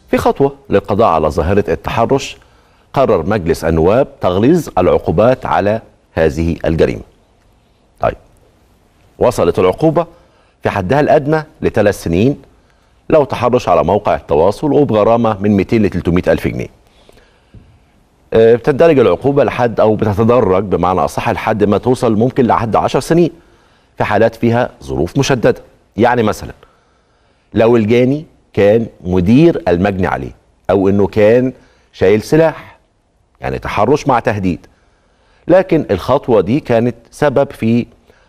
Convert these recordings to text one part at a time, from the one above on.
في خطوة للقضاء على ظاهرة التحرش قرر مجلس النواب تغليظ العقوبات على هذه الجريمة طيب وصلت العقوبة في حدها الأدنى لثلاث سنين لو تحرش على موقع التواصل وبغرامة من 200 ل 300 ألف جنيه آه، بتندرج العقوبة لحد أو بتتدرج بمعنى أصح لحد ما توصل ممكن لحد 10 سنين في حالات فيها ظروف مشددة يعني مثلا لو الجاني كان مدير المجني عليه أو إنه كان شايل سلاح يعني تحرش مع تهديد لكن الخطوة دي كانت سبب في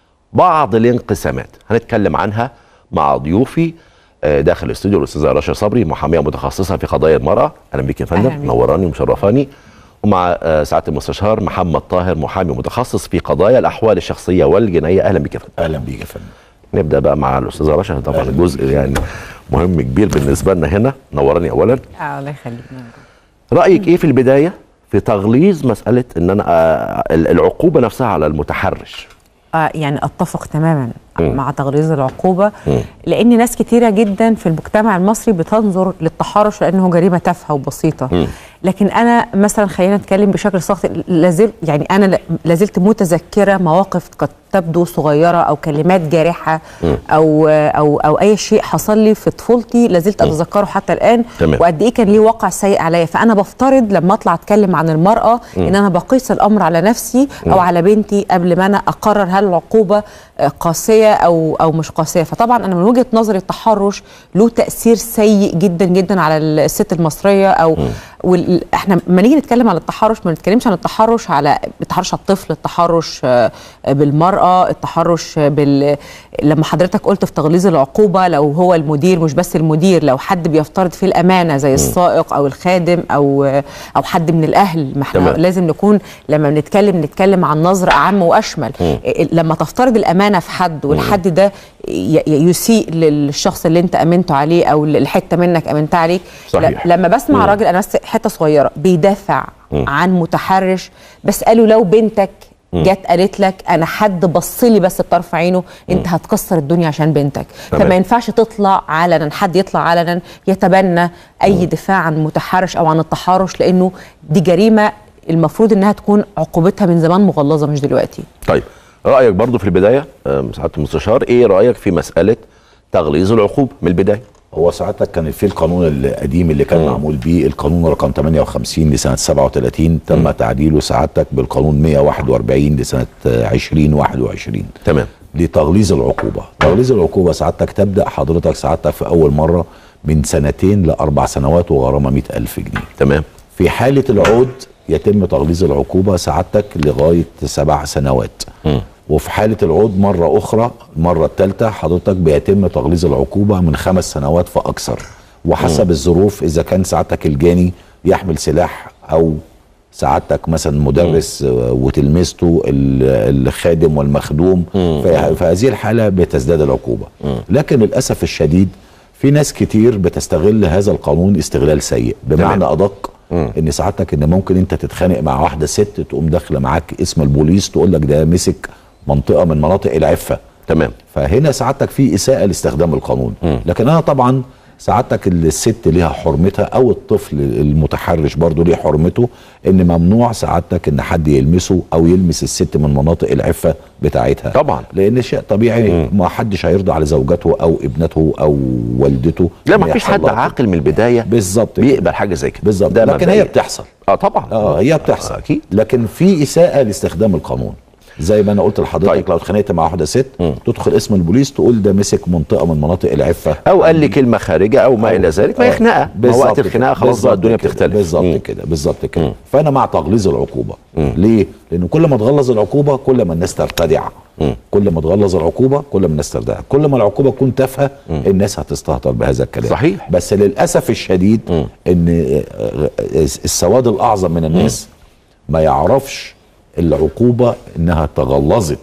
بعض الانقسامات هنتكلم عنها مع ضيوفي آه، داخل الاستوديو الاستاذه رشا صبري محاميه متخصصه في قضايا المراه اهلا بيك يا أهلا فندم بيك. نوراني ومشرفاني ومع آه، سعاده المستشار محمد طاهر محامي متخصص في قضايا الاحوال الشخصيه والجنائيه اهلا بيك يا فندم اهلا بيك يا فندم نبدا بقى مع الاستاذه رشا طبعا أهلا جزء يعني مهم كبير بالنسبه لنا هنا نوراني اولا آه الله يخليك رايك ايه في البدايه في تغليظ مساله ان انا آه، العقوبه نفسها على المتحرش آه يعني اتفق تماما مم. مع تغليظ العقوبه مم. لان ناس كتيره جدا في المجتمع المصري بتنظر للتحرش لانه جريمه تافهه وبسيطه مم. لكن انا مثلا خلينا نتكلم بشكل سطحي لازل يعني انا لا- لازلت متذكره مواقف قد تبدو صغيره او كلمات جارحه او او او اي شيء حصل لي في طفولتي لازلت اتذكره حتى الان تمام. وقد ايه كان ليه وقع سيء عليا فانا بفترض لما اطلع اتكلم عن المراه ان انا بقيس الامر على نفسي او على بنتي قبل ما انا اقرر هل العقوبه آه، قاسيه او او مش قاسيه فطبعا انا من وجهه نظري التحرش له تاثير سيء جدا جدا على الست المصريه او وال... احنا لما نيجي نتكلم عن التحرش ما نتكلمش عن التحرش على التحرش على الطفل التحرش آه، بالمراه التحرش بال لما حضرتك قلت في تغليظ العقوبه لو هو المدير مش بس المدير لو حد بيفترض فيه الامانه زي السائق او الخادم او او حد من الاهل ما احنا تمام. لازم نكون لما بنتكلم نتكلم عن نظره اعم واشمل إيه، لما تفترض الامانه في حد والحد ده ي- ي- يسيء للشخص اللي انت امنته عليه او الحته منك امنتها عليك صحيح. ل- لما بسمع راجل انا بس حته صغيره بيدافع عن متحرش بس قالوا لو بنتك جت قالت لك انا حد بص لي بس بطرف عينه انت هتكسر الدنيا عشان بنتك تمام. فما ينفعش تطلع علنا حد يطلع علنا يتبنى اي دفاع عن متحرش او عن التحرش لانه دي جريمه المفروض انها تكون عقوبتها من زمان مغلظه مش دلوقتي طيب رايك برضو في البدايه آه، سعاده المستشار ايه رايك في مساله تغليظ العقوبه من البدايه هو ساعتك كان في القانون القديم اللي كان معمول بيه القانون رقم 58 لسنه 37 تم تعديله سعادتك بالقانون 141 لسنه آه، 2021 تمام لتغليظ العقوبه تغليظ العقوبه سعادتك تبدا حضرتك سعادتك في اول مره من سنتين لاربع سنوات وغرامه 100000 جنيه تمام في حالة العود يتم تغليظ العقوبة سعادتك لغاية سبع سنوات مم. وفي حالة العود مرة أخرى المرة الثالثة حضرتك بيتم تغليظ العقوبة من خمس سنوات فأكثر وحسب الظروف إذا كان سعادتك الجاني يحمل سلاح أو سعادتك مثلا مدرس آه، وتلميذته ال- الخادم والمخدوم في في هذه الحالة بتزداد العقوبة لكن للأسف الشديد في ناس كتير بتستغل هذا القانون استغلال سيء بمعنى تمام. ادق ان سعادتك ان ممكن انت تتخانق مع واحده ست تقوم داخله معاك اسم البوليس تقول لك ده مسك منطقه من مناطق العفه تمام فهنا سعادتك في اساءه لاستخدام القانون لكن انا طبعا سعادتك الست ليها حرمتها او الطفل المتحرش برضه ليه حرمته ان ممنوع سعادتك ان حد يلمسه او يلمس الست من مناطق العفه بتاعتها طبعا. لان شيء طبيعي ما حدش هيرضى على زوجته او ابنته او والدته لا إن ما فيش يحصل حد لها كده. عاقل من البدايه بالظبط كده. بيقبل حاجه زي كده بالظبط ده لكن مبدئيا. هي بتحصل اه طبعا اه هي بتحصل آه، اكيد لكن في اساءه لاستخدام القانون زي ما انا قلت لحضرتك طيب. طيب. لو اتخانقت مع واحده ست تدخل اسم البوليس تقول ده مسك منطقه من مناطق العفه او قال لي كلمه خارجه او ما الى ذلك ما هي آه، خناقه ما بالظبط وقت كده. الخناقه خلاص بقى بالظبط الدنيا كده. بتختلف بالظبط مم. كده بالظبط كده فانا مع تغليظ العقوبه ليه لان كل ما تغلظ العقوبه كل ما الناس ترتدع كل ما تغلظ العقوبه كل ما الناس ترتدع كل ما العقوبه تكون تافهه الناس هتستهتر بهذا الكلام صحيح. بس للاسف الشديد ان آه، آه، السواد الاعظم من الناس ما يعرفش العقوبه انها تغلظت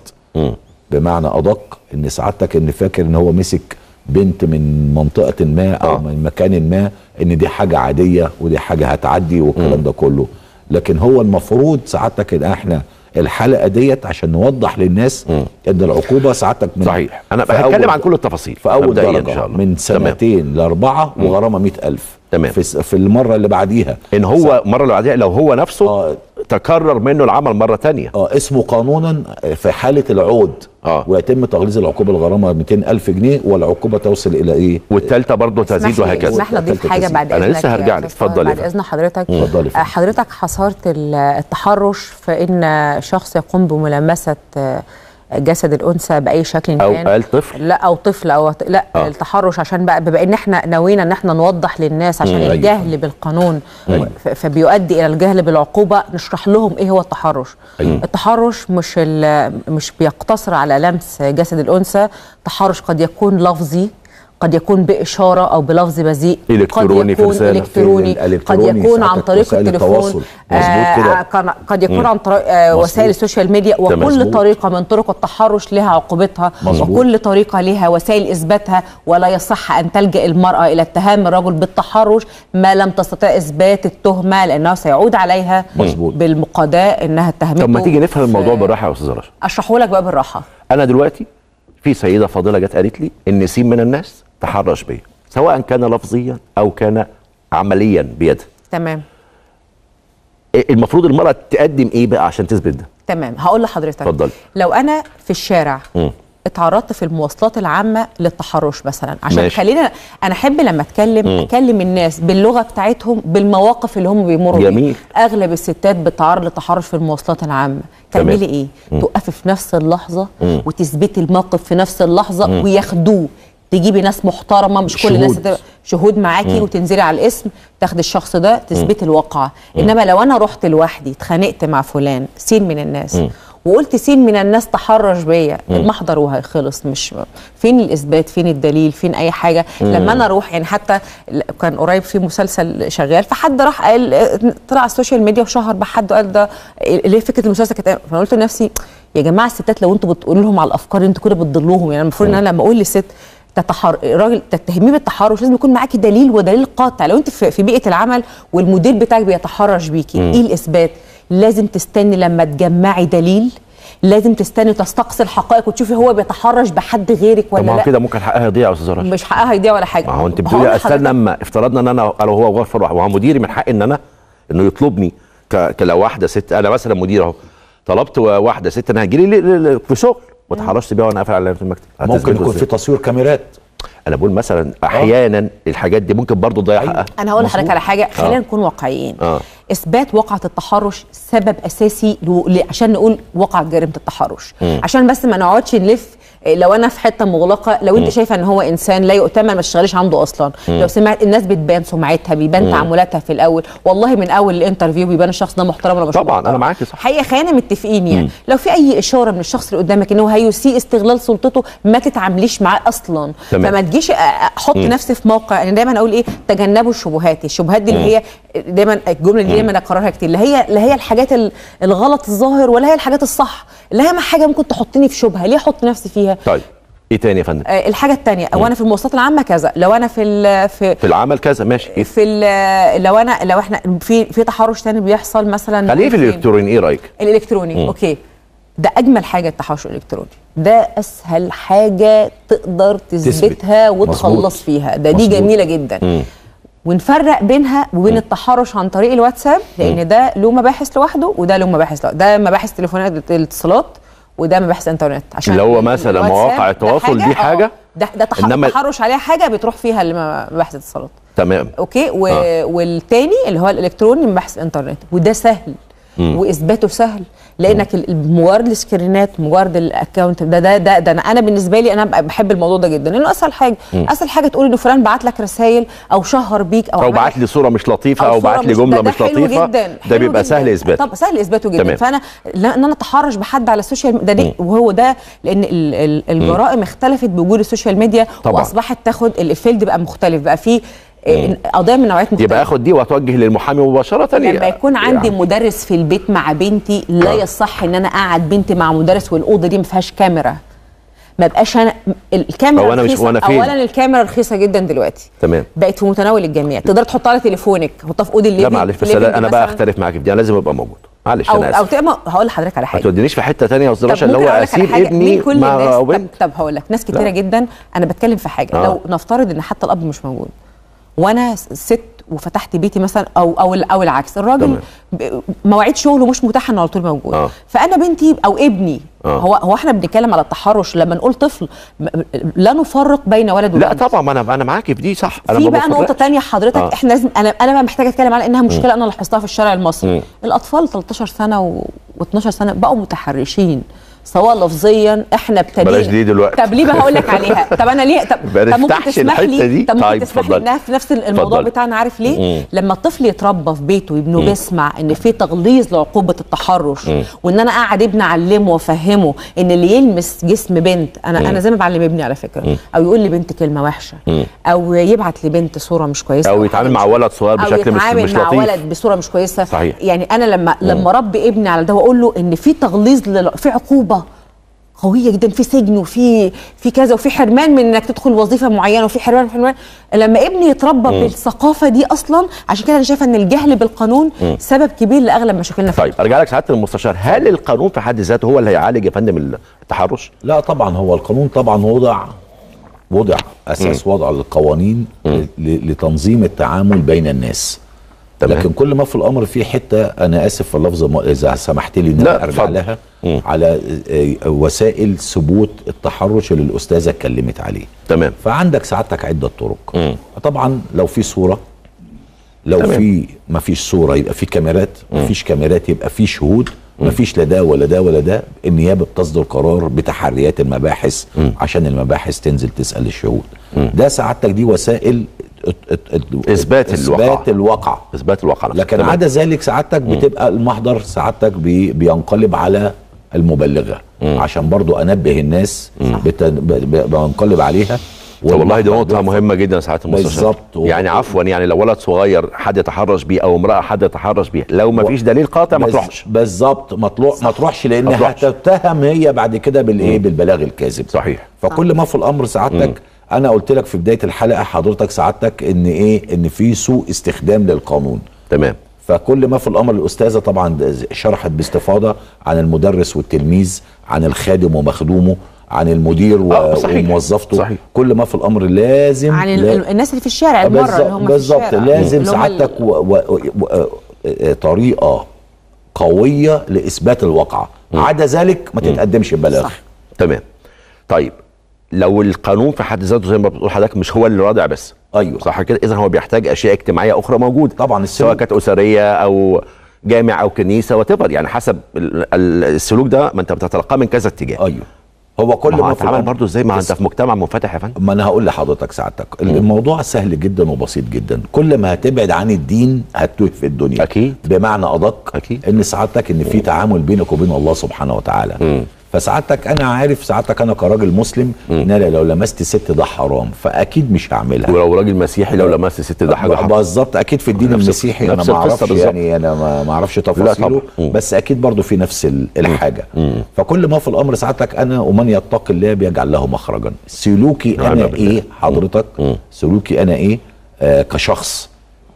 بمعنى ادق ان سعادتك ان فاكر ان هو مسك بنت من منطقه ما او آه. آه. من مكان ما ان دي حاجه عاديه ودي حاجه هتعدي والكلام ده كله لكن هو المفروض سعادتك ان احنا الحلقه ديت عشان نوضح للناس ان العقوبه سعادتك من صحيح انا في هتكلم أول- عن كل التفاصيل في اول مبدئياً درجه ان شاء الله من تمام. سنتين لاربعه وغرامه 100000 تمام. في, س- في المره اللي بعديها ان هو المره اللي بعديها لو هو نفسه آه. تكرر منه العمل مره تانية اه اسمه قانونا في حاله العود آه. ويتم تغليظ العقوبه الغرامه 200 الف جنيه والعقوبه توصل الى ايه والثالثه برضه تزيد اسمح لي- وهكذا اسمح لي اضيف تالتة حاجه تزيد. بعد أنا اذنك لسه يا هرجع لك. أستاذ اتفضلي بعد يا اذن حضرتك اتفضلي يا آه، فندم. حضرتك حصرت ال- التحرش فان شخص يقوم بملامسه آه، جسد الانثى باي شكل او كان قال طفل لا او طفل او لا آه. التحرش عشان بقى بما ان احنا نوينا ان احنا نوضح للناس عشان أيوة. الجهل بالقانون أيوة. ف- فبيؤدي الى الجهل بالعقوبه نشرح لهم ايه هو التحرش أيوة. التحرش مش ال- مش بيقتصر على لمس جسد الانثى التحرش قد يكون لفظي قد يكون بإشارة أو بلفظ بذيء إلكتروني قد في يكون رسالة. إلكتروني في قد الإلكتروني يكون عن ساعتك طريق وسائل التليفون التواصل. مظبوط كده. كان- قد يكون عن طريق آه، مظبوط. وسائل السوشيال ميديا وكل مظبوط. طريقة من طرق التحرش لها عقوبتها مظبوط. وكل طريقة لها وسائل إثباتها ولا يصح أن تلجأ المرأة إلى اتهام الرجل بالتحرش ما لم تستطع إثبات التهمة لأنه سيعود عليها مظبوط. بالمقاداة إنها اتهمته طب ما تيجي نفهم في- الموضوع بالراحه يا استاذ رشا أشرحه لك بقى بالراحة انا دلوقتي في سيده فاضله جت قالت لي ان سين من الناس تحرش بيا سواء كان لفظيا او كان عمليا بيدها تمام إيه المفروض المراه تقدم ايه بقى عشان تثبت ده تمام هقول لحضرتك اتفضلي. لو انا في الشارع مم. اتعرضت في المواصلات العامه للتحرش مثلا عشان ماشي. خلينا انا احب لما اتكلم مم. اكلم الناس باللغه بتاعتهم بالمواقف اللي هم بيمروا بيها. جميل. اغلب الستات بتتعرض للتحرش في المواصلات العامه تمام. تعملي ايه توقفي في نفس اللحظه مم. وتثبتي الموقف في نفس اللحظه وياخدوه تجيبي ناس محترمه مش كل الناس شهود. تبقى شهود معاكي وتنزلي على الاسم تاخدي الشخص ده تثبتي الواقعه انما لو انا رحت لوحدي اتخانقت مع فلان سين من الناس وقلت سين من الناس تحرش بيا المحضر وهيخلص مش فين الاثبات فين الدليل فين اي حاجه لما انا اروح يعني حتى ل- كان قريب في مسلسل شغال فحد راح قال طلع على السوشيال ميديا وشهر بحد وقال ده ليه فكره المسلسل كانت إيه؟ فانا قلت لنفسي يا جماعه الستات لو انتوا بتقولوا لهم على الافكار انتوا كده بتضلوهم يعني المفروض ان انا لما اقول للست تتحر... راجل تتهميه بالتحرش لازم يكون معاكي دليل ودليل قاطع لو انت في في بيئه العمل والمدير بتاعك بيتحرش بيكي ايه الاثبات لازم تستني لما تجمعي دليل لازم تستني تستقصي الحقائق وتشوفي هو بيتحرش بحد غيرك طب ولا ما هو لا كده ممكن حقها يضيع يا استاذ رشا مش حقها هيضيع ولا حاجه ما هو انت هقول بتقولي استنى لحضرتك- اما افترضنا ان انا انا وهو غفر واحد وهو مديري من حقي ان انا انه يطلبني ك... كلو واحده ست انا مثلا مدير اهو طلبت واحده ست انا هجي لي في شغل واتحرشت بيها وانا قافل على في المكتب ممكن هتثبته يكون إزاي؟ في تصوير كاميرات انا بقول مثلا احيانا الحاجات دي ممكن برضو تضيع أيوة. حقها انا هقول لحضرتك مظبوط. على حاجه خلينا آه. نكون واقعيين آه. اثبات واقعه التحرش سبب اساسي لو- ل- عشان نقول وقعت جريمه التحرش عشان بس ما نقعدش نلف إيه، لو انا في حته مغلقه لو انت شايفه ان هو انسان لا يؤتمن ما تشتغليش عنده اصلا لو سمعت الناس بتبان سمعتها بيبان تعاملاتها في الاول والله من اول الانترفيو بيبان الشخص ده محترم ولا مش طبعاً، محترم. أنا معاكي صح. حقيقه خلينا متفقين يعني لو في اي اشاره من الشخص اللي قدامك ان هو هيسيء استغلال سلطته ما تتعامليش معاه اصلا تمام. فما تجيش أ- احط نفسي في موقع انا دايما اقول ايه تجنبوا الشبهات الشبهات دي اللي هي دايما الجمله اللي دايما اكررها كتير اللي هي لا هي الحاجات ال- الغلط الظاهر ولا هي الحاجات الصح لا هي حاجه ممكن تحطني في شبهه ليه احط نفسي فيها طيب ايه تاني يا فندم آه، الحاجه الثانيه او انا في المواصلات العامه كذا لو انا في ال- في في العمل كذا ماشي إيه؟ في ال- لو انا لو احنا في في تحرش تاني بيحصل مثلا خليه في فين؟ الالكتروني ايه رايك الالكتروني اوكي ده اجمل حاجه التحرش الالكتروني ده اسهل حاجه تقدر تثبتها وتخلص مظبوط. فيها ده دي مظبوط. جميله جدا ونفرق بينها وبين التحرش عن طريق الواتساب لان ده له مباحث لوحده وده له مباحث لوحده ده مباحث تليفونات الاتصالات وده مباحث انترنت عشان اللي هو مثلا الواتساب مواقع ده التواصل دي آه، حاجة، ده ده تح- إنما- التحرش عليها حاجه بتروح فيها لمباحث الاتصالات تمام اوكي و... آه. والتاني اللي هو الالكتروني من بحث الانترنت وده سهل واثباته سهل لانك ال- مجرد السكرينات مجرد الاكونت ده ده ده, ده انا انا بالنسبه لي انا بحب الموضوع ده جدا لانه اسهل حاجه اسهل حاجه تقول ان فلان بعت لك رسائل او شهر بيك او او عمل بعت لي صوره مش لطيفه او صورة بعت لي مش- جمله ده- ده مش حلو لطيفه جدا ده حلو بيبقى جدا. سهل اثباته طب سهل اثباته جدا تمام. فانا لا ان انا اتحرش بحد على السوشيال ميديا ده, ده وهو ده لان ال- ال- الجرائم اختلفت بوجود السوشيال ميديا طبعاً. واصبحت تاخد الفيلد بقى مختلف بقى فيه آه، قضايا من نوعيات مختلفه يبقى اخد دي واتوجه للمحامي مباشره لما يكون عندي يعني. مدرس في البيت مع بنتي لا آه. يصح ان انا اقعد بنتي مع مدرس والاوضه دي ما فيهاش كاميرا ما بقاش انا الكاميرا هو أنا مش- رخيصة. وأنا فين؟ اولا الكاميرا رخيصه جدا دلوقتي تمام بقت في متناول الجميع تقدر تحطها على تليفونك تحطها في اوضه لا الليفنج معلش بس الليفنج لا انا بقى مثلاً. اختلف معاك في دي انا لازم ابقى موجود معلش او انا او اسف تبقى هقول لحضرتك على ما حاجه تودينيش في حته ثانيه يا استاذ طب رشا اللي ممكن هو أقول لك على اسيب حاجة؟ ابني مين كل مع الناس طب, بنت طب هقول لك ناس كتيره لا. جدا انا بتكلم في حاجه آه. لو نفترض ان حتى الاب مش موجود وانا ست وفتحت بيتي مثلا او او او العكس الراجل تمام. ب- مواعيد شغله مش متاحه انه على طول موجود آه. فانا بنتي او ابني آه. هو هو احنا بنتكلم على التحرش لما نقول طفل م- لا نفرق بين ولد لا وبنت طبعا ما انا انا معاكي في دي صح انا في ما بقى نقطه بفرقش. تانية حضرتك آه. احنا لازم انا انا بقى محتاجه اتكلم على انها مشكله انا لاحظتها في الشارع المصري الاطفال 13 سنه و12 سنه بقوا متحرشين سواء لفظيا احنا ابتدينا بلاش دي دلوقتي. طب ليه بقى هقول لك عليها طب انا ليه طب, ما طب ممكن نفتحش تسمح الحتة لي دي. طب ممكن طيب، تسمح لي اتفضلي. انها في نفس الموضوع اتفضلي. بتاعنا عارف ليه لما الطفل يتربى في بيته انه بيسمع ان في تغليظ لعقوبه التحرش وان انا قاعد ابني اعلمه وافهمه ان اللي يلمس جسم بنت انا انا زي ما بعلم ابني على فكره او يقول لي بنت كلمه وحشه او يبعت لبنت صوره مش كويسه او حاجة يتعامل مش مع ولد صغير او بشكل مش يتعامل مش مع لطيف ولد بصوره مش كويسه صحيح. يعني انا لما لما اربي ابني على ده واقول له ان في تغليظ لل... في عقوبه قويه جدا في سجن وفي في كذا وفي حرمان من انك تدخل وظيفه معينه وفي حرمان في حرمان لما ابني يتربى بالثقافه دي اصلا عشان كده انا شايفه ان الجهل بالقانون سبب كبير لاغلب مشاكلنا في طيب ارجع لك سعاده المستشار هل القانون في حد ذاته هو اللي هيعالج يا فندم التحرش؟ لا طبعا هو القانون طبعا وضع وضع اساس وضع القوانين ل- لتنظيم التعامل بين الناس تمام. لكن كل ما في الامر في حته انا اسف في اللفظ ما- اذا سمحت لي ان لا، أنا ارجع اتفضل. لها على آه، وسائل ثبوت التحرش اللي الاستاذه اتكلمت عليه تمام فعندك سعادتك عده طرق طبعا لو في صوره لو تمام. في ما فيش صوره يبقى في كاميرات ما فيش كاميرات يبقى في شهود ما فيش لا ده ولا ده ولا ده النيابه بتصدر قرار بتحريات المباحث عشان المباحث تنزل تسال الشهود ده سعادتك دي وسائل ات- ات- ات- إثبات الواقع. اثبات الواقع اثبات الواقع نفسه. لكن تمام. عدا ذلك سعادتك بتبقى المحضر سعادتك بي بينقلب على المبلغه عشان برضو انبه الناس بت- ب- ب- بنقلب عليها طب والله دي والمحضر نقطة بيرفض. مهمة جدا ساعة المستشار بالظبط. يعني عفوا يعني لو ولد صغير حد يتحرش بيه أو امرأة حد يتحرش بيه لو ما فيش دليل قاطع ما بز- تروحش بالظبط ما تروح ما تروحش لان ما تروحش. هتتهم هي بعد كده بالايه بالبلاغ الكاذب صحيح. فكل ما في الامر سعادتك انا قلت لك في بدايه الحلقه حضرتك سعادتك ان ايه ان في سوء استخدام للقانون تمام فكل ما في الامر الاستاذه طبعا شرحت باستفاضه عن المدرس والتلميذ عن الخادم ومخدومه عن المدير و- آه، صحيح. وموظفته صحيح. كل ما في الامر لازم عن ال- لا- الناس اللي في الشارع المره اللي هم في بالظبط الشارع لازم اللي هم ال- سعادتك و... و... و... و... طريقه قويه لاثبات الواقعه عدا ذلك ما تتقدمش ببلاغ صح. تمام طيب لو القانون في حد ذاته زي ما بتقول حضرتك مش هو اللي رادع بس أيوة. صح كده اذا هو بيحتاج اشياء اجتماعيه اخرى موجوده طبعا السلوك. سواء كانت اسريه او جامع او كنيسه وتبر يعني حسب ال- ال- السلوك ده ما انت بتتلقاه من كذا اتجاه ايوه هو كل ما هو ما في هتعامل الأمر برضه ازاي ما انت بس- في مجتمع منفتح يا فندم ما انا هقول لحضرتك سعادتك الموضوع سهل جدا وبسيط جدا كل ما هتبعد عن الدين هتتوه في الدنيا أكيد. بمعنى ادق أكيد. ان سعادتك ان في تعامل بينك وبين الله سبحانه وتعالى فسعادتك انا عارف سعادتك انا كراجل مسلم ان انا لو لمست ست ده حرام فاكيد مش هعملها ولو راجل مسيحي لو لمست ست ده حاجه حرام. بالظبط اكيد في الدين نفس- المسيحي انا نفس ما القصة اعرفش بالظبط. يعني انا ما ما اعرفش تفاصيله طبعا. مم. بس اكيد برضو في نفس ال- الحاجه فكل ما في الامر سعادتك انا ومن يتقي الله بيجعل له مخرجا سلوكي نعم انا بالله. ايه حضرتك سلوكي انا ايه آه كشخص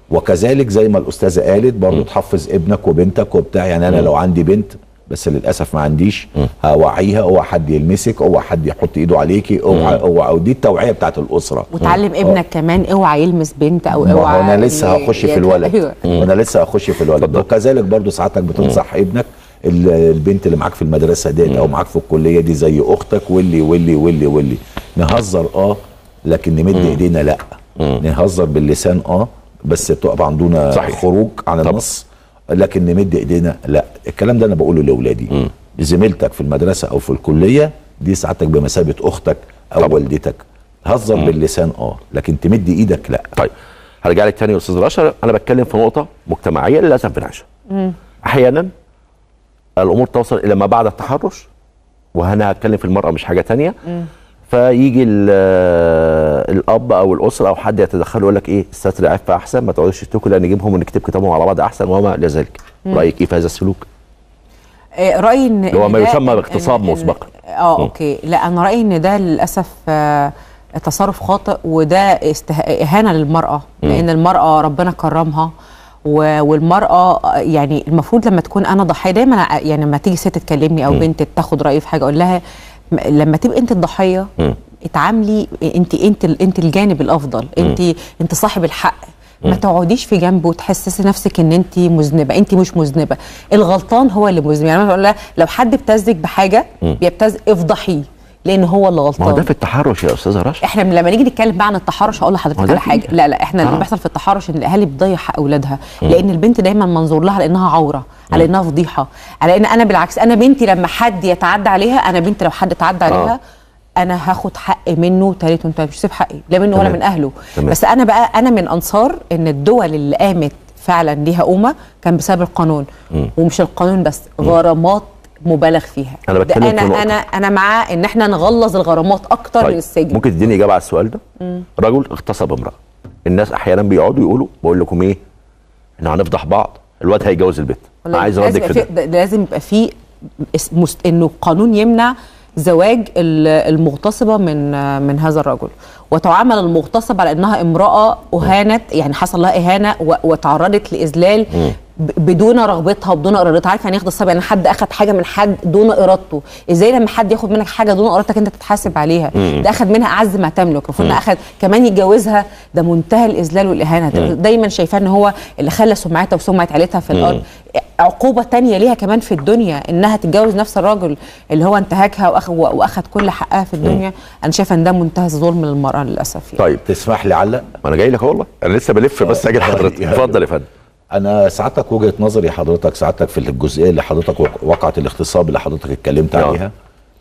وكذلك زي ما الاستاذه قالت برضو تحفظ ابنك وبنتك وبتاع يعني انا لو عندي بنت بس للاسف ما عنديش هوعيها اوعى حد يلمسك اوعى حد يحط ايده عليكي اوعى اوعى دي التوعيه بتاعت الاسره وتعلم ابنك كمان اوعى يلمس بنت او ما هو اوعى انا لسه ي- هخش في يت- الولد أيوة. وانا لسه هخش في الولد اتفضل. وكذلك برضو ساعتك بتنصح ابنك ال- البنت اللي معاك في المدرسه ديت او معاك في الكليه دي زي اختك واللي واللي واللي واللي نهزر اه لكن نمد ايدينا لا نهزر باللسان اه بس طبعا دون صحيح. خروج عن النص لكن نمد ايدينا لا الكلام ده انا بقوله لاولادي زميلتك في المدرسه او في الكليه دي ساعتك بمثابه اختك او طبعا. والدتك هزر باللسان اه لكن تمد ايدك لا طيب هرجع لك تاني يا استاذ رشا انا بتكلم في نقطه مجتمعيه للاسف بنعيشها احيانا الامور توصل الى ما بعد التحرش وهنا هتكلم في المراه مش حاجه تانية فيجي ال- الاب او الاسره او حد يتدخل يقول لك ايه الستر عفه احسن ما تقعدوش تشتكوا لا نجيبهم ونكتب كتابهم على بعض احسن وما الى ذلك رايك ايه في هذا السلوك؟ آه، رايي ان اللي هو إن ما ده- يسمى إن- باغتصاب إن- مسبقا. اه اوكي لا انا رايي ان ده للاسف آه، تصرف خاطئ وده استه... اهانه للمراه لان المراه ربنا كرمها و- والمراه آه، يعني المفروض لما تكون انا ضحيه دايما أ- يعني لما تيجي ست تكلمني او بنت تاخد رايي في حاجه اقول لها م- لما تبقي انت الضحيه اتعاملي انت انت ال- انت الجانب الافضل انت انت صاحب الحق ما تقعديش في جنب وتحسسي نفسك ان انت مذنبه انت مش مذنبه الغلطان هو اللي مذنب يعني انا بقول لها لو حد ابتزك بحاجه بيبتز افضحيه لان هو اللي ما هو غلطان ده في التحرش يا استاذه رشا احنا لما نيجي نتكلم بقى عن التحرش هقول ما لحضرتك ده على فيه. حاجه لا لا احنا اللي آه. بيحصل في التحرش ان الاهالي بتضيع حق اولادها لان البنت دايما منظور لها على انها عوره على انها فضيحه على ان انا بالعكس انا بنتي لما حد يتعدى عليها انا بنتي لو حد تعدى عليها انا هاخد حق منه تالت وانت مش هسيب حقي لا منه ولا تمام. من اهله تمام. بس انا بقى انا من انصار ان الدول اللي قامت فعلا ليها قومه كان بسبب القانون ومش القانون بس غرامات مبالغ فيها أنا ده بتكلم في انا نقطة. انا انا مع ان احنا نغلظ الغرامات اكتر من السجن ممكن تديني اجابه على السؤال ده رجل اغتصب امراه الناس احيانا بيقعدوا يقولوا بقول لكم ايه احنا هنفضح بعض الواد هيجوز البيت انا والله عايز لازم ردك في يبقى ده في- ده لازم يبقى في اس- مست... انه القانون يمنع زواج ال- المغتصبه من من هذا الرجل وتعامل المغتصبه على انها امراه اهانت يعني حصل لها اهانه و... وتعرضت لاذلال ب- بدون رغبتها وبدون ارادتها عارف يعني ياخد الصبي يعني حد اخذ حاجه من حد دون ارادته ازاي لما حد ياخد منك حاجه دون ارادتك انت تتحاسب عليها ده اخذ منها اعز ما تملك المفروض إنه اخذ كمان يتجوزها ده منتهى الاذلال والاهانه دايما شايفاه ان هو اللي خلى سمعتها وسمعه عيلتها في الارض عقوبه تانية ليها كمان في الدنيا انها تتجوز نفس الراجل اللي هو انتهكها وأخ... واخد كل حقها في الدنيا انا شايفه ان ده منتهى الظلم للمراه للاسف يعني. طيب تسمح لي علق ما انا جاي لك أهو والله انا لسه بلف بس اجي لحضرتك يعني- اتفضل يا فندم انا سعادتك وجهه نظري حضرتك سعادتك في الجزئيه اللي حضرتك وق- وقعه الاغتصاب اللي حضرتك اتكلمت آه. عليها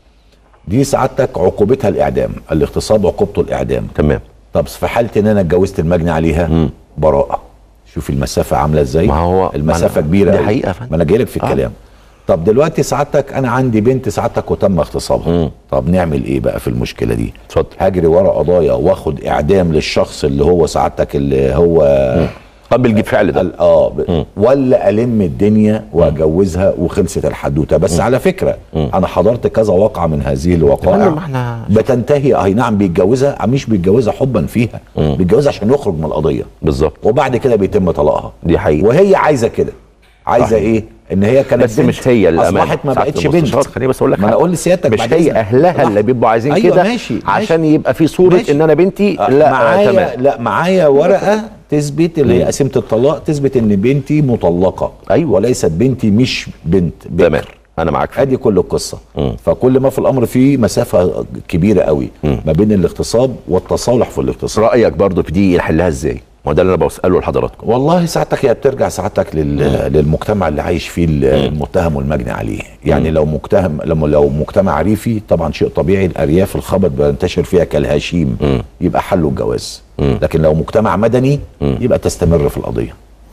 دي سعادتك عقوبتها الاعدام الاغتصاب عقوبته الاعدام تمام طب في حاله ان انا اتجوزت المجني عليها براءه شوف المسافه عامله ازاي ما هو- المسافه ما أنا- كبيره دي أوي. حقيقة يا فندم. ما انا جاي لك في آه. الكلام طب دلوقتي سعادتك انا عندي بنت سعادتك وتم اغتصابها طب نعمل ايه بقى في المشكله دي اتفضل. هجري ورا قضايا واخد اعدام للشخص اللي هو سعادتك اللي هو قبل الفعل ده ال- اه ب- ولا الم الدنيا واجوزها وخلصت الحدوته بس على فكره انا حضرت كذا واقعه من هذه الوقائع فندم، احنا- بتنتهي اي نعم بيتجوزها مش بيتجوزها حبا فيها بيتجوزها عشان يخرج من القضيه بالظبط وبعد كده بيتم طلاقها دي حقيقة. وهي عايزه كده عايزه صحيح. ايه ان هي كانت بس بنت مش هي للامانه اصبحت ما ساعة بقتش بنت المستشار، خليني بس اقول لك ما انا حاجة. اقول لسيادتك مش بعد هي إذنك. اهلها لحظة. اللي بيبقوا عايزين أيوة كده ماشي ماشي. عشان يبقى في صوره ماشي. ان انا بنتي آه، لا آه معايا تمام لا معايا ورقه تثبت اللي هي قسيمه الطلاق تثبت ان بنتي مطلقه أيوة. وليست بنتي مش بنت بكر. تمام انا معاك في ادي كل القصه فكل ما في الامر فيه مسافه كبيره قوي ما بين الاغتصاب والتصالح في الاغتصاب رايك برضو في دي نحلها ازاي ما هو ده اللي انا بساله لحضراتكم والله ساعتك هي بترجع ساعتك لل... للمجتمع اللي عايش فيه ال- المتهم والمجني عليه يعني لو متهم لما لو مجتمع ريفي طبعا شيء طبيعي الارياف الخبط بينتشر فيها كالهشيم يبقى حله الجواز لكن لو مجتمع مدني يبقى تستمر في القضيه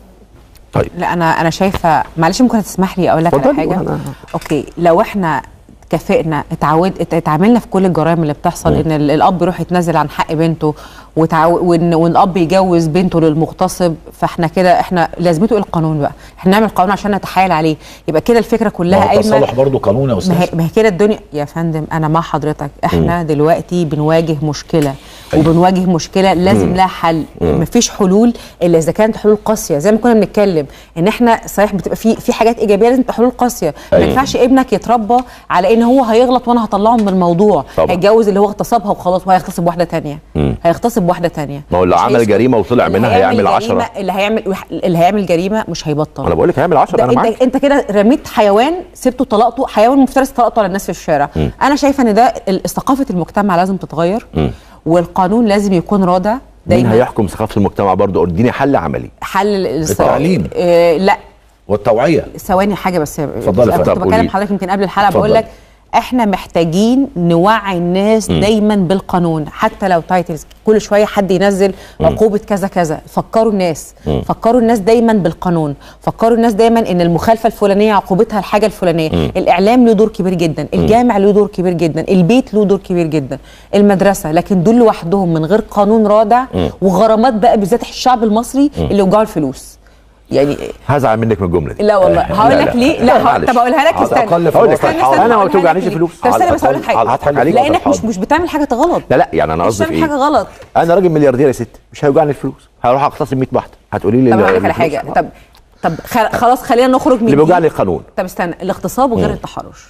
طيب لا انا انا شايفه معلش ممكن تسمح لي اقول لك على اتفضلي، حاجه وأنا- اوكي لو احنا كافئنا اتعود ات- اتعاملنا في كل الجرائم اللي بتحصل ان ال- الاب يروح يتنازل عن حق بنته وتعو... وان وان الاب يجوز بنته للمغتصب فاحنا كده احنا لازمته ايه القانون بقى احنا نعمل قانون عشان نتحايل عليه يبقى كده الفكره ما كلها هو قايمه التصالح برضه قانون يا ما هي, استاذ ما هي كده الدنيا يا فندم انا مع حضرتك احنا مم. دلوقتي بنواجه مشكله وبنواجه مشكله لازم لها حل مفيش حلول الا اذا كانت حلول قاسيه زي ما كنا بنتكلم ان احنا صحيح بتبقى في في حاجات ايجابيه لازم تبقى حلول قاسيه ما أيوة. ينفعش ابنك يتربى على ان هو هيغلط وانا هطلعه من الموضوع طبعا. هيتجوز اللي هو اغتصبها وخلاص وهيغتصب واحده تانية هيغتصب واحده تانية ما هو لو مش عمل هيسكت. جريمة وطلع اللي منها هيعمل هيعمل جريمة- عشرة. اللي هيعمل اللي هيعمل جريمه مش هيبطل انا بقول لك هيعمل 10 ده انا انت معاك انت كده رميت حيوان سبته طلقته حيوان مفترس طلقته على الناس في الشارع انا شايفه ان ده ال- ثقافه المجتمع لازم تتغير والقانون لازم يكون رادع مين دايما هيحكم ثقافه المجتمع برضو اديني حل عملي حل ال- التعليم. آه لا والتوعيه ثواني حاجه بس اتفضلي أنا يا كنت فندم. بكلم قولي. حضرتك يمكن قبل الحلقه اتفضلي. بقول لك احنا محتاجين نوعي الناس دايما بالقانون حتى لو تايتلز كل شويه حد ينزل عقوبه كذا كذا فكروا الناس فكروا الناس دايما بالقانون فكروا الناس دايما ان المخالفه الفلانيه عقوبتها الحاجه الفلانيه الاعلام له دور كبير جدا الجامع له دور كبير جدا البيت له دور كبير جدا المدرسه لكن دول لوحدهم من غير قانون رادع وغرامات بقى بالذات الشعب المصري اللي وجعوا الفلوس يعني هزعل منك من الجمله دي لا والله هقول لا، لك لا. ليه لا هقول- معلش. طب اقولها لك على استنى الأقل في هقول لك الواقع استنى حاجة. استنى انا ما هقولها لك توجعنيش ليه. الفلوس طب استنى على بس اقول لك الأقل- حاجه هضحك عليك لانك وأضحك. مش مش بتعمل حاجه غلط لا لا يعني انا مش قصدي في بتعمل ايه حاجه غلط انا راجل ملياردير يا ست مش هيوجعني الفلوس هروح اغتصب 100 واحده هتقولي لي طب ال- هقول لك على الفلوس. حاجه طب طب خل- خلاص خلينا نخرج من اللي دي. بيوجعني القانون طب استنى الاغتصاب وغير التحرش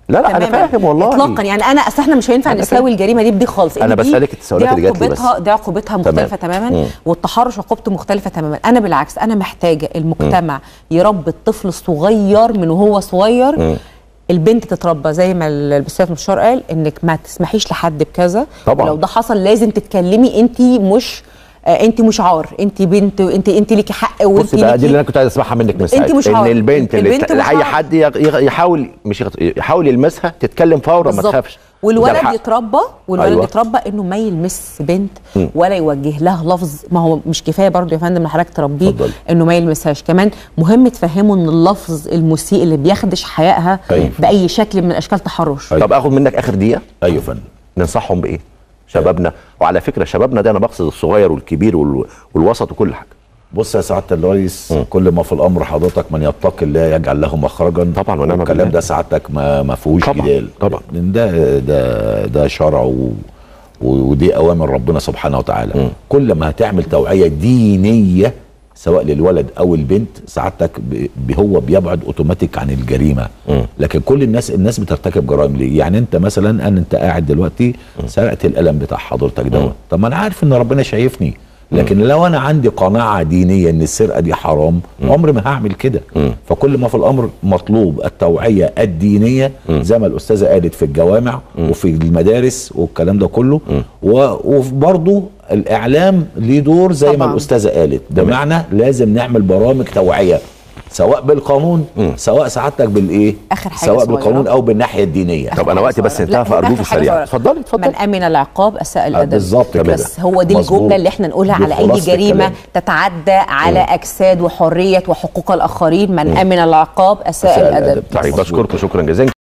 لا لا انا تماماً. فاهم والله اطلاقا يعني انا اصل احنا مش هينفع أنا نساوي فاهم. الجريمه دي بدي خالص أنا إن دي- بسألك التساؤلات دي اللي جات لي بس. عقوبتها دي عقوبتها تمام. مختلفه تماما مم. والتحرش عقوبته مختلفه تماما انا بالعكس انا محتاجه المجتمع يربي الطفل الصغير من وهو صغير مم. البنت تتربى زي ما الاستاذ مشار قال انك ما تسمحيش لحد بكذا طبعاً. لو ده حصل لازم تتكلمي انت مش آه، انت مش عار انت بنت انت انت ليكي حق وانت بصي بقى دي ليكي اللي انا كنت عايز اسمعها منك من ساعتها مش ان عارف. البنت اللي البنت ت- مش اي عارف. حد يغ- يغ- يحاول مش يغ- يحاول يلمسها تتكلم فورا ما بالظبط. تخافش ده والولد الحق. يتربى والولد أيوة. أيوة. يتربى انه ما يلمس بنت ولا يوجه لها لفظ ما هو مش كفايه برضه يا فندم إن حضرتك تربيه اتفضلي. انه ما يلمسهاش كمان مهم تفهمه ان اللفظ المسيء اللي بيخدش حيائها أيوة. باي شكل من اشكال تحرش أيوة. طب اخد منك اخر دقيقه ايوه يا فندم ننصحهم بايه شبابنا وعلى فكره شبابنا ده انا بقصد الصغير والكبير وال- والوسط وكل حاجه بص يا سعاده الرئيس كل ما في الامر حضرتك من يتقي الله يجعل له مخرجا طبعاً ونعم الكلام بالله. ده سعادتك ما ما فيهوش طبعاً، جدال طبعاً. لان ده ده ده شرع و ودي اوامر ربنا سبحانه وتعالى كل ما هتعمل توعيه دينيه سواء للولد او البنت سعادتك ب- ب- هو بيبعد اوتوماتيك عن الجريمه لكن كل الناس الناس بترتكب جرائم ليه يعني انت مثلا ان انت قاعد دلوقتي سرقت القلم بتاع حضرتك دوت طب ما انا عارف ان ربنا شايفني لكن لو انا عندي قناعه دينيه ان السرقه دي حرام عمري ما هعمل كده فكل ما في الامر مطلوب التوعيه الدينيه زي ما الاستاذه قالت في الجوامع وفي المدارس والكلام ده كله و- وبرضه الاعلام ليه دور زي ما طبعاً. الاستاذه قالت بمعنى لازم نعمل برامج توعيه سواء بالقانون سواء سعادتك بالايه آخر حاجة سواء صغيرة. بالقانون او بالناايه الدينيه طب انا وقتي بس لا، انتهى ده فارجوك آخر حاجة سريعا صغيرة. اتفضلي اتفضلي من امن العقاب اساء الادب بالظبط كده بس هو دي مظبوط. الجمله اللي احنا نقولها دي على اي خلاصة جريمه الكلام. تتعدى على اجساد وحريه وحقوق الاخرين من امن العقاب اساء أساء الادب الأدب. طيب مظبوط. بشكركم شكرا جزيلا